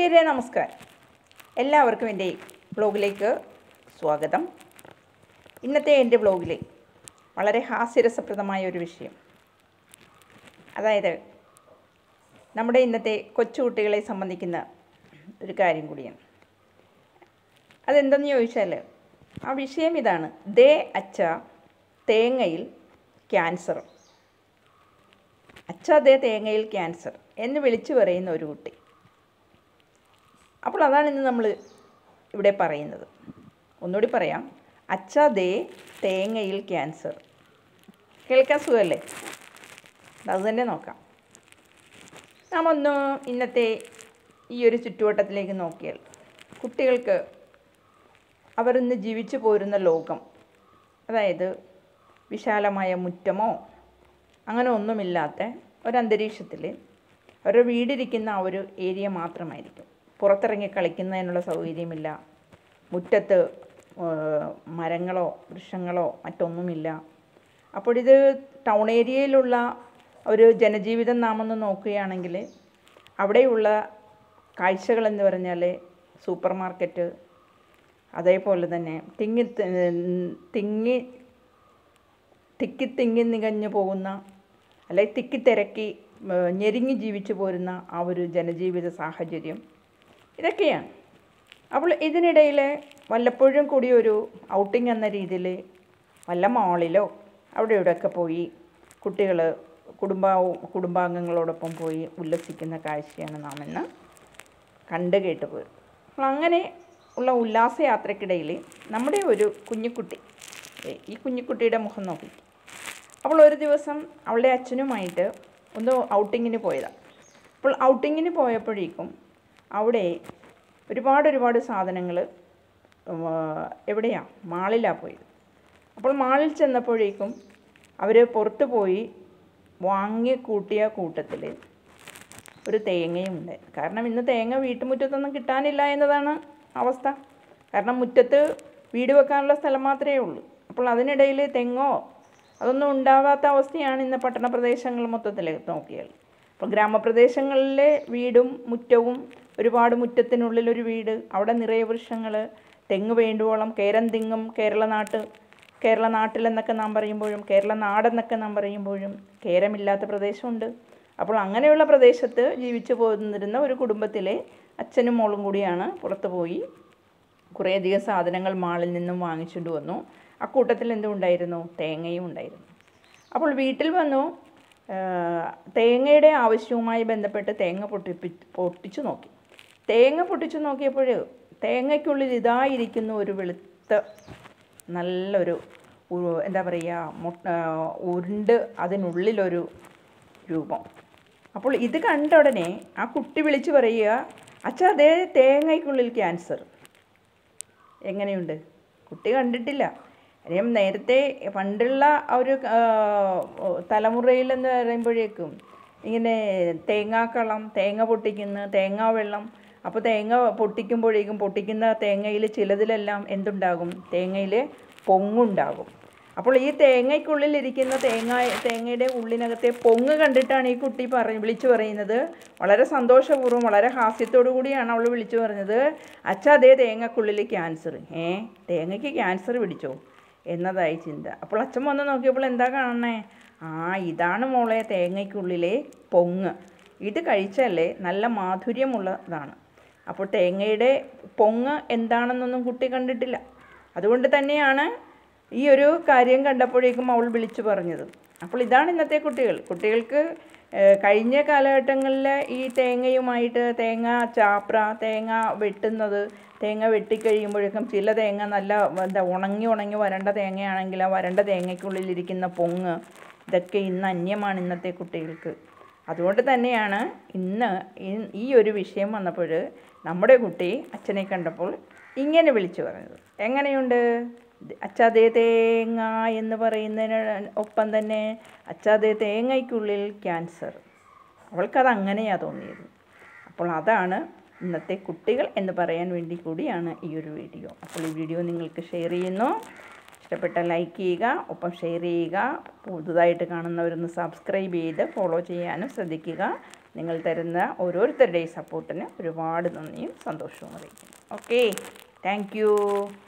കൂട്ടുകാരെ നമസ്കാരം എല്ലാവർക്കും എൻ്റെ ബ്ലോഗിലേക്ക് സ്വാഗതം ഇന്നത്തെ എൻ്റെ ബ്ലോഗിൽ വളരെ ഹാസ്യരസപ്രദമായ ഒരു വിഷയം അതായത് നമ്മുടെ ഇന്നത്തെ കൊച്ചുകുട്ടികളെ സംബന്ധിക്കുന്ന ഒരു കാര്യം കൂടിയാണ് അതെന്തെന്ന് ചോദിച്ചാൽ ആ വിഷയം ഇതാണ് ദേ അച്ച തേങ്ങയിൽ ക്യാൻസർ അച്ഛ ദേ തേങ്ങയിൽ ക്യാൻസർ എന്ന് വിളിച്ചു പറയുന്ന ഒരു കുട്ടി അപ്പോൾ അതാണ് ഇന്ന് നമ്മൾ ഇവിടെ പറയുന്നത് ഒന്നുകൂടി പറയാം അച്ഛ ദേ തേങ്ങയിൽ ക്യാൻസർ കേൾക്കാൻ സുഖമല്ലേ അത് തന്നെ നോക്കാം നാം ഒന്ന് ഇന്നത്തെ ഈ ഒരു ചുറ്റുവട്ടത്തിലേക്ക് നോക്കിയാൽ കുട്ടികൾക്ക് അവർ ഇന്ന് ജീവിച്ചു പോരുന്ന ലോകം അതായത് വിശാലമായ മുറ്റമോ അങ്ങനെ ഒന്നുമില്ലാത്ത ഒരന്തരീക്ഷത്തിൽ അവരുടെ വീടിരിക്കുന്ന ആ ഒരു ഏരിയ മാത്രമായിരിക്കും പുറത്തിറങ്ങി കളിക്കുന്നതിനുള്ള സൗകര്യമില്ല മുറ്റത്ത് ഏഹ്, മരങ്ങളോ വൃക്ഷങ്ങളോ മറ്റൊന്നുമില്ല അപ്പോൾ ഇത് ടൗൺ ഏരിയയിലുള്ള ഒരു ജനജീവിതം നാം ഒന്ന് നോക്കുകയാണെങ്കിൽ അവിടെയുള്ള കാഴ്ചകളെന്ന് പറഞ്ഞാൽ സൂപ്പർ മാർക്കറ്റ് അതേപോലെ തന്നെ തിങ്ങി തിങ്ങി തിക്കി തിങ്ങി നികഞ്ഞു പോകുന്ന അല്ലെ തിക്കി തിരക്കി ഏഹ്, ഞെരുങ്ങി ജീവിച്ചു പോരുന്ന ആ ഒരു ജനജീവിത സാഹചര്യം ഇതൊക്കെയാണ് അപ്പോൾ ഇതിനിടയിൽ വല്ലപ്പോഴും കൂടി ഒരു ഔട്ടിംഗ് എന്ന രീതിയിൽ വല്ല മാളിലോ അവിടെ ഇവിടെയൊക്കെ പോയി കുട്ടികൾ കുടുംബവും കുടുംബാംഗങ്ങളോടൊപ്പം പോയി ഉല്ലസിക്കുന്ന കാഴ്ചയാണ് നാം ഇന്ന് കണ്ടു കേട്ട് പോയത് അപ്പോൾ അങ്ങനെ ഉള്ള ഉല്ലാസയാത്രക്കിടയിൽ നമ്മുടെ ഒരു കുഞ്ഞിക്കുട്ടി ദേ ഈ കുഞ്ഞിക്കുട്ടിയുടെ മുഖം നോക്കി അപ്പോൾ ഒരു ദിവസം അവളുടെ അച്ഛനുമായിട്ട് ഒന്ന് ഔട്ടിങ്ങിന് പോയതാണ് അപ്പോൾ ഔട്ടിങ്ങിന് പോയപ്പോഴേക്കും അവിടെ ഒരുപാട് ഒരുപാട് സാധനങ്ങൾ എവിടെയാണ് മാളിലാണ് പോയത് അപ്പോൾ മാളിൽ ചെന്നപ്പോഴേക്കും അവർ പുറത്ത് പോയി വാങ്ങി കൂട്ടിയ കൂട്ടത്തിൽ ഒരു തേങ്ങയും ഉണ്ട് കാരണം ഇന്ന് തേങ്ങ വീട്ടുമുറ്റത്തൊന്നും കിട്ടാനില്ല എന്നതാണ് അവസ്ഥ കാരണം മുറ്റത്ത് വീട് വെക്കാനുള്ള സ്ഥലം മാത്രമേ ഉള്ളൂ അപ്പോൾ അതിനിടയിൽ തെങ്ങോ അതൊന്നും ഉണ്ടാവാത്ത അവസ്ഥയാണ് ഇന്ന് പട്ടണ പ്രദേശങ്ങൾ മൊത്തത്തിൽ നോക്കിയാൽ അപ്പോൾ ഗ്രാമപ്രദേശങ്ങളിലെ വീടും മുറ്റവും ഒരുപാട് മുറ്റത്തിനുള്ളിൽ ഒരു വീട് അവിടെ നിറയെ വൃക്ഷങ്ങൾ തെങ്ങ് വേണ്ടുവോളം കേരം തെങ്ങും കേരള നാട്ട് കേരള നാട്ടിലെന്നൊക്കെ നാം പറയുമ്പോഴും കേരള നാടെന്നൊക്കെ നാം പറയുമ്പോഴും കേരമില്ലാത്ത പ്രദേശമുണ്ട് അപ്പോൾ അങ്ങനെയുള്ള പ്രദേശത്ത് ജീവിച്ചു പോന്നിരുന്ന ഒരു കുടുംബത്തിലെ അച്ഛനും മോളും കൂടിയാണ് പുറത്ത് പോയി കുറേയധികം സാധനങ്ങൾ മാളിൽ നിന്നും വാങ്ങിച്ചുകൊണ്ട് വന്നു ആ കൂട്ടത്തിൽ എന്തും ഉണ്ടായിരുന്നു തേങ്ങയും ഉണ്ടായിരുന്നു അപ്പോൾ വീട്ടിൽ വന്നു ആ, തേങ്ങയുടെ ആവശ്യവുമായി ബന്ധപ്പെട്ട് തേങ്ങ പൊട്ടിപ്പി പൊട്ടിച്ചു നോക്കി തേങ്ങ പൊട്ടിച്ചു നോക്കിയപ്പോൾ തേങ്ങയ്ക്കുള്ളിൽ ഇതായിരിക്കുന്ന ഒരു വെളുത്ത നല്ലൊരു ഉ- എന്താ പറയുക മുട്ട ഉരുണ്ട് അതിനുള്ളിലൊരു രൂപം അപ്പോൾ ഇത് കണ്ട ഉടനെ ആ കുട്ടി വിളിച്ച് പറയുക അച്ഛാ അതേ തേങ്ങയ്ക്കുള്ളിൽ ക്യാൻസർ എങ്ങനെയുണ്ട് കുട്ടി കണ്ടിട്ടില്ല അറിയാം നേരത്തെ പണ്ടുള്ള ആ ഒരു ആ, തലമുറയിലെന്ന് പറയുമ്പോഴേക്കും ഇങ്ങനെ തേങ്ങാക്കളം തേങ്ങ പൊട്ടിക്കുന്ന തേങ്ങാ വെള്ളം അപ്പോൾ തേങ്ങ പൊട്ടിക്കുമ്പോഴേക്കും പൊട്ടിക്കുന്ന തേങ്ങയിൽ ചിലതിലെല്ലാം എന്തുണ്ടാകും തേങ്ങയിൽ പൊങ്ങുണ്ടാകും അപ്പോൾ ഈ തേങ്ങയ്ക്കുള്ളിൽ ഇരിക്കുന്ന തേങ്ങ തേങ്ങയുടെ ഉള്ളിനകത്തെ പൊങ്ങ് കണ്ടിട്ടാണ് ഈ കുട്ടി പറ വിളിച്ചു പറയുന്നത് വളരെ സന്തോഷപൂർവ്വം വളരെ ഹാസ്യത്തോടു കൂടിയാണ് അവൾ വിളിച്ചു പറഞ്ഞത് അച്ഛ അതേ തേങ്ങക്കുള്ളിൽ ക്യാൻസർ ഏ തേങ്ങയ്ക്ക് ക്യാൻസർ പിടിച്ചോ എന്നതായി ചിന്ത അപ്പോൾ അച്ഛൻ വന്ന് നോക്കിയപ്പോൾ എന്താ കാണണേ ആ ഇതാണ് മോളെ തേങ്ങയ്ക്കുള്ളിലെ പൊങ്ങ് ഇത് കഴിച്ചാലേ നല്ല മാധുര്യമുള്ളതാണ് അപ്പോൾ തേങ്ങയുടെ പൊങ്ങ് എന്താണെന്നൊന്നും കുട്ടി കണ്ടിട്ടില്ല അതുകൊണ്ട് തന്നെയാണ് ഈ ഒരു കാര്യം കണ്ടപ്പോഴേക്കും അവൾ വിളിച്ചു പറഞ്ഞത് അപ്പോൾ ഇതാണ് ഇന്നത്തെ കുട്ടികൾ കുട്ടികൾക്ക് ഏഹ്, കഴിഞ്ഞ കാലഘട്ടങ്ങളിൽ ഈ തേങ്ങയുമായിട്ട് തേങ്ങ ചാപ്ര തേങ്ങ വെട്ടുന്നത് തേങ്ങ വെട്ടിക്കഴിയുമ്പോഴേക്കും ചില തേങ്ങ നല്ല എന്താ ഉണങ്ങി ഉണങ്ങി വരണ്ട തേങ്ങയാണെങ്കിൽ ആ വരണ്ട തേങ്ങയ്ക്കുള്ളിലിരിക്കുന്ന പൊങ്ങ് ഇതൊക്കെ ഇന്ന് അന്യമാണ് ഇന്നത്തെ കുട്ടികൾക്ക് അതുകൊണ്ട് തന്നെയാണ് ഇന്ന് ഈ- ഈ ഒരു വിഷയം വന്നപ്പോൾ നമ്മുടെ കുട്ടി അച്ഛനെ കണ്ടപ്പോൾ ഇങ്ങനെ വിളിച്ചു പറഞ്ഞത് എങ്ങനെയുണ്ട് അച്ചാതേ തേങ്ങ എന്ന് പറയുന്നതിന് ഒപ്പം തന്നെ അച്ചാതേ തേങ്ങയ്ക്കുള്ളിൽ ക്യാൻസർ അവൾക്കത് അങ്ങനെയാണ് തോന്നിയത് അപ്പോൾ അതാണ് ഇന്നത്തെ കുട്ടികൾ എന്ന് പറയാൻ വേണ്ടി കൂടിയാണ് ഈ ഒരു വീഡിയോ അപ്പോൾ ഈ വീഡിയോ നിങ്ങൾക്ക് ഷെയർ ചെയ്യുന്നു ഇഷ്ടപ്പെട്ടാൽ ലൈക്ക് ചെയ്യുക ഒപ്പം ഷെയർ ചെയ്യുക പുതുതായിട്ട് കാണുന്നവരൊന്ന് സബ്സ്ക്രൈബ് ചെയ്ത് ഫോളോ ചെയ്യാനും ശ്രദ്ധിക്കുക നിങ്ങൾ തരുന്ന ഓരോരുത്തരുടെയും സപ്പോർട്ടിന് ഒരുപാട് നന്ദിയും സന്തോഷവും അറിയിക്കുന്നു ഓക്കെ താങ്ക് യു